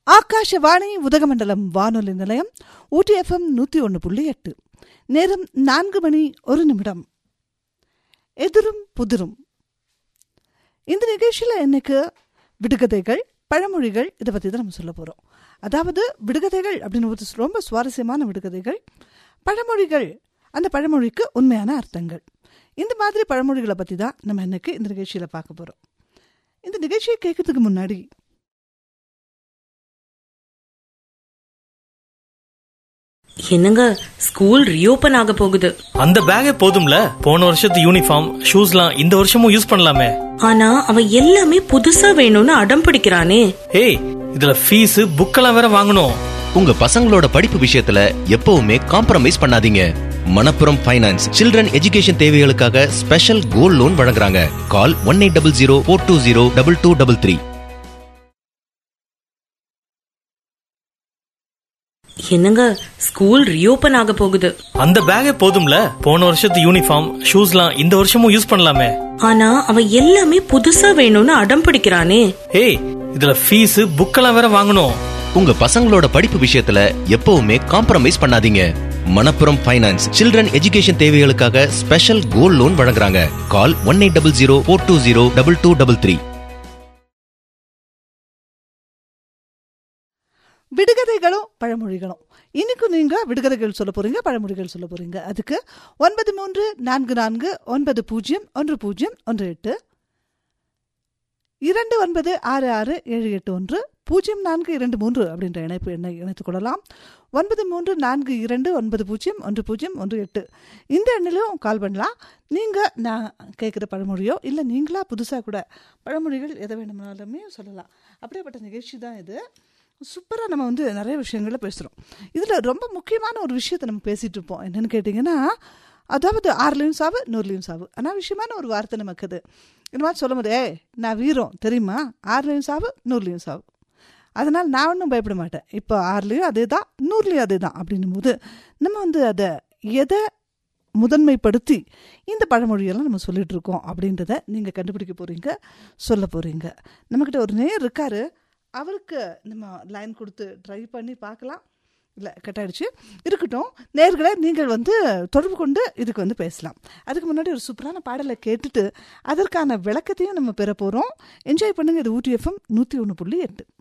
ஆகாஷவாணி உதகமண்டலம் வானொலி நிலையம் ஊட்டி எஃப்எம் நூற்றி ஒன்று புள்ளி எட்டு நேரம் நான்கு மணி ஒரு நிமிடம் எதிரும் புதிரும் இந்த நிகழ்ச்சியில் இன்னைக்கு விடுகதைகள் பழமொழிகள் இதை பற்றி தான் நம்ம சொல்ல போகிறோம் அதாவது விடுகதைகள் அப்படின்னு ஒரு ரொம்ப சுவாரஸ்யமான விடுகதைகள் பழமொழிகள் அந்த பழமொழிக்கு உண்மையான அர்த்தங்கள் இந்த மாதிரி பழமொழிகளை பற்றி தான் நம்ம இன்னைக்கு இந்த நிகழ்ச்சியில் பார்க்க போகிறோம் இந்த நிகழ்ச்சியை கேட்கறதுக்கு முன்னாடி என்னங்க ஸ்கூல் ரீஓபன் ஆக போகுது அந்த பேக்கே போதும்ல போன வருஷத்து யூனிஃபார்ம் ஷூஸ்லாம் இந்த வருஷமும் யூஸ் பண்ணலாமே ஆனா அவன் எல்லாமே புதுசா வேணும்னு அடம் பிடிக்கிறானே ஏய் இதுல ஃபீஸ் புக்கெல்லாம் வேற வாங்கணும் உங்க பசங்களோட படிப்பு விஷயத்துல எப்பவுமே காம்ப்ரமைஸ் பண்ணாதீங்க மணப்புரம் ஃபைனான்ஸ் சில்ட்ரன் எஜுகேஷன் தேவைகளுக்காக ஸ்பெஷல் கோல்ட் லோன் வழங்குறாங்க call one eight double zero four two zero double two double three என்னங்க ஸ்கூல் ரீஓபன் ஆக போகுது அந்த பேக்கே போதும்ல போன வருஷத்து யூனிஃபார்ம் ஷூஸ்லாம் இந்த வருஷமும் யூஸ் பண்ணலாமே ஆனா அவன் எல்லாமே புதுசா வேணும்னு அடம் பிடிக்கிறானே ஏய் இதுல ஃபீஸ் புக்கெல்லாம் வேற வாங்கணும் உங்க பசங்களோட படிப்பு விஷயத்துல எப்பவுமே காம்ப்ரமைஸ் பண்ணாதீங்க மணப்புரம் ஃபைனான்ஸ் சில்ட்ரன் எஜுகேஷன் தேவைகளுக்காக ஸ்பெஷல் கோல்ட் லோன் வழங்குறாங்க call one eight double zero four two zero double two double three விடுகதைகளும் பழமொழிகளும் இன்னைக்கு நீங்க விடுகதைகள் சொல்ல போறீங்க பழமொழிகள் சொல்ல போறீங்க அதுக்கு ஒன்பது மூன்று நான்கு நான்கு ஒன்பது பூஜ்ஜியம் ஒன்று பூஜ்ஜியம் ஒன்று எட்டு இரண்டு ஒன்பது ஆறு ஆறு ஏழு எட்டு ஒன்று பூஜ்ஜியம் நான்கு இரண்டு மூன்று அப்படின்ற இணைப்பு எண்ணை இணைத்துக் கொள்ளலாம் ஒன்பது மூன்று நான்கு இரண்டு ஒன்பது பூஜ்ஜியம் ஒன்று பூஜ்ஜியம் ஒன்று எட்டு இந்த எண்ணிலும் கால் பண்ணலாம் நீங்கள் நான் கேட்குற பழமொழியோ இல்லை நீங்களா புதுசாக கூட பழமொழிகள் எதை வேணும்னாலுமே சொல்லலாம் அப்படியேப்பட்ட நிகழ்ச்சி தான் இது சூப்பராக நம்ம வந்து நிறைய விஷயங்களை பேசுகிறோம் இதில் ரொம்ப முக்கியமான ஒரு விஷயத்தை நம்ம பேசிகிட்டு இருப்போம் என்னென்னு கேட்டிங்கன்னா அதாவது ஆறுலையும் சாவு நூறுலையும் சாவு அனாவசியமான ஒரு வார்த்தை நமக்கு அது இந்த மாதிரி சொல்லும் போது ஏய் நான் வீரம் தெரியுமா ஆறுலையும் சாவு நூறுலையும் சாவு அதனால் நான் ஒன்றும் பயப்பட மாட்டேன் இப்போ ஆறுலேயும் அதே தான் நூறுலேயும் அதே தான் அப்படின்னும் போது நம்ம வந்து அதை எதை முதன்மைப்படுத்தி இந்த பழமொழியெல்லாம் நம்ம சொல்லிட்டு இருக்கோம் அப்படின்றத நீங்கள் கண்டுபிடிக்க போகிறீங்க சொல்ல போகிறீங்க நம்மக்கிட்ட ஒரு நேர் இருக்காரு அவருக்கு நம்ம லைன் கொடுத்து ட்ரை பண்ணி பார்க்கலாம் இல்லை கட்டாயிடுச்சு இருக்கட்டும் நேர்களை நீங்கள் வந்து தொடர்பு கொண்டு இதுக்கு வந்து பேசலாம் அதுக்கு முன்னாடி ஒரு சூப்பரான பாடலை கேட்டுட்டு அதற்கான விளக்கத்தையும் நம்ம பெற போகிறோம் என்ஜாய் பண்ணுங்க இது ஊட்டி எஃப்எம் நூற்றி ஒன்று புள்ளி எட்டு